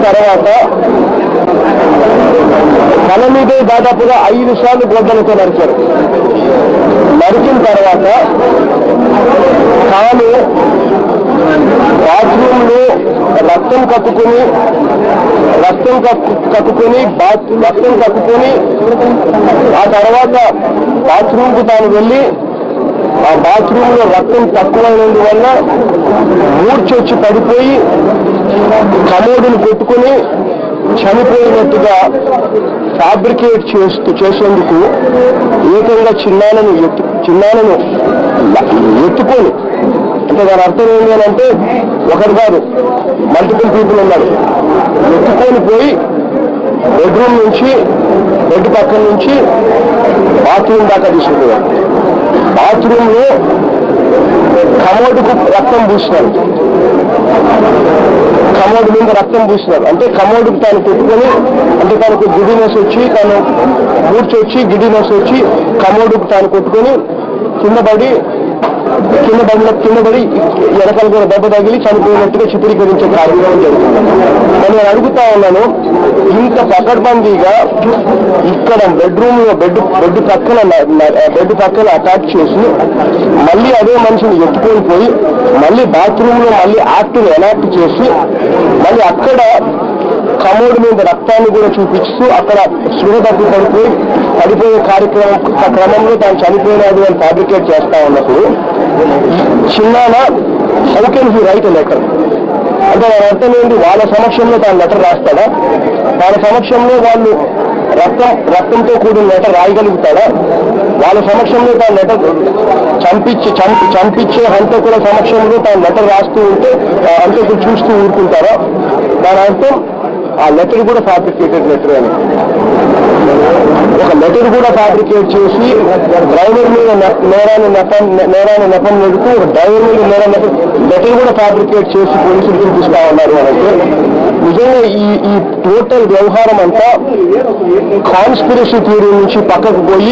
తర్వాత తల మీదే దాదాపుగా ఐదు సార్లు గొడ్డలతో నరికారు నరికిన తర్వాత తాను బాత్రూమ్ లో రక్తం కక్కుని రక్తం కక్కు కక్కుని బాత్ రక్తం కక్కుని ఆ తర్వాత బాత్రూమ్ కు తాను వెళ్ళి ఆ బాత్రూమ్ లో రక్తం తక్కువైనందువల్ల మూర్చొచ్చి పడిపోయి కమోడును కొట్టుకుని చనిపోయినట్టుగా ఫ్యాబ్రికేట్ చేస్తూ చేసేందుకు ఏకంగా చిన్నాలను ఎత్తు చిన్నాలను ల- ఎత్తుకొని అంటే దాని అర్థం ఏంటి అని అంటే ఒకరు కాదు మల్టిపుల్ పీపుల్ ఉన్నారు ఎత్తుకొని పోయి బెడ్రూమ్ నుంచి బెడ్ పక్కన నుంచి బాత్రూమ్ దాకా తీసుకుపోయారు బాత్రూమ్ లో కమోడుకు రక్తం పూసినారు కమోడు మీద రక్తం పూసినారు అంటే కమోడుకు తాను కొట్టుకొని అంటే తనకు గిడినెస్ వచ్చి తను మూర్చొచ్చి గిడినెస్ వచ్చి కమోడుకు తాను కొట్టుకొని కింద పడి కింద పడిన కింద పడి వెనకాల కూడా దెబ్బ తగిలి చనిపోయినట్టుగా చిత్రీకరించే కార్యక్రమం జరుగుతుంది మరి నేను అడుగుతా ఉన్నాను ఇంత పకడ్బందీగా ఇక్కడ బెడ్రూమ్ లో బెడ్ బెడ్ పక్కన బెడ్ పక్కన అటాక్ చేసి మళ్ళీ అదే మనిషిని ఎత్తుకొని పోయి మళ్ళీ బాత్రూమ్ లో మళ్ళీ యాక్ట్ ఎనాక్ట్ చేసి మళ్ళీ అక్కడ కమోడ్ మీద రక్తాన్ని కూడా చూపిస్తూ అక్కడ స్పృహ తప్పి పడిపోయి పడిపోయే కార్యక్రమం క్రమంలో తాను చనిపోయినాడు అని ఫ్యాబ్రికేట్ చేస్తా ఉన్నప్పుడు చిన్నాన how can he write letter అంటే దాని అర్థం ఏంటి వాళ్ళ సమక్షంలో తాను లెటర్ రాస్తాడా వాళ్ళ సమక్షంలో వాళ్ళు రక్తం రక్తంతో కూడిన లెటర్ రాయగలుగుతాడా వాళ్ళ సమక్షంలో తాను లెటర్ చంపించి చంపి చంపించే హంతకుల సమక్షంలో తాను లెటర్ రాస్తూ ఉంటే ఆ హంతకులు చూస్తూ ఊరుకుంటారా దాని అర్థం ఆ లెటర్ కూడా ఫ్యాబ్రికేటెడ్ లెటర్ అని ఒక లెటర్ కూడా ఫ్యాబ్రికేట్ చేసి డ్రైవర్ మీద నె- నేరాన్ని నెపం నేరాన్ని నెపం నెడుతూ ఒక డ్రైవర్ మీద నేరం నెపం లెటర్ కూడా ఫ్యాబ్రికేట్ చేసి పోలీసులు చూపిస్తా ఉన్నారు అంటే నిజంగా ఈ ఈ టోటల్ వ్యవహారం అంతా కాన్స్పిరసీ థియరీ నుంచి పక్కకు పోయి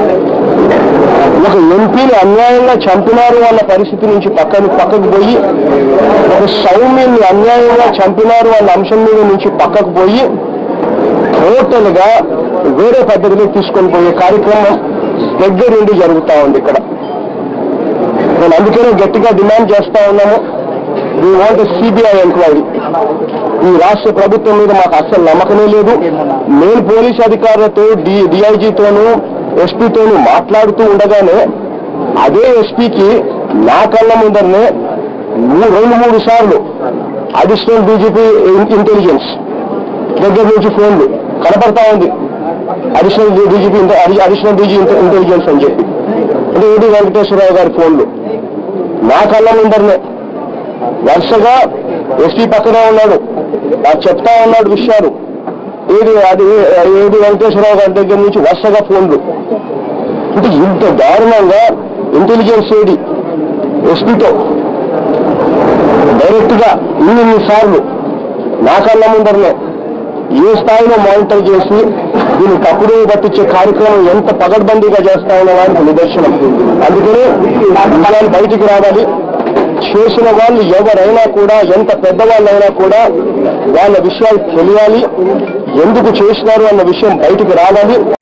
ఒక ఎంపీని అన్యాయంగా చంపినారు అన్న పరిస్థితి నుంచి పక్కన పక్కకు పోయి ఒక సౌమ్యుని అన్యాయంగా చంపినారు అన్న అంశం మీద నుంచి పక్కకు పోయి టోటల్ గా వేరే పద్ధతిలో తీసుకొని పోయే కార్యక్రమం దగ్గరుండి జరుగుతా ఉంది ఇక్కడ నేను అందుకనే గట్టిగా డిమాండ్ చేస్తా ఉన్నాము వీ వాంట్ సిబిఐ ఎంక్వైరీ ఈ రాష్ట్ర ప్రభుత్వం మీద మాకు అస్సలు నమ్మకమే లేదు నేను పోలీస్ అధికారులతో డి డిఐజీతోనూ ఎస్పీతోనూ మాట్లాడుతూ ఉండగానే అదే ఎస్పీకి నా కళ్ళ ముందరనే మూ- రెండు మూడు సార్లు అడిషనల్ డీజీపీ ఇంటెలిజెన్స్ దగ్గర నుంచి ఫోన్లు కనపడతా ఉంది additional DGP additional DG intelligence అని చెప్పి అంటే ఏడి వెంకటేశ్వరరావు గారి ఫోన్లు నా కళ్ళ ముందరనే వరుసగా ఎస్పీ పక్కనే ఉన్నాడు నాకు చెప్తా ఉన్నాడు విషయాలు ఏది అది ఏది వెంకటేశ్వరరావు గారి దగ్గర నుంచి వరుసగా ఫోన్లు అంటే ఇంత దారుణంగా ఇంటెలిజెన్స్ ఏడి ఎస్పీతో డైరెక్ట్ గా ఇన్ని సార్లు నా కళ్ళ ముందరనే ఏ స్థాయిలో మానిటర్ చేసి దీన్ని తప్పుడు పట్టించే కార్యక్రమం ఎంత పగడ్బందీగా చేస్తా ఉన్న వారికి నిదర్శనం అందుకనే విషయాలు బయటికి రావాలి చేసిన వాళ్ళు ఎవరైనా కూడా ఎంత పెద్దవాళ్ళైనా కూడా వాళ్ళ విషయాలు తెలియాలి ఎందుకు చేసినారు అన్న విషయం బయటికి రావాలి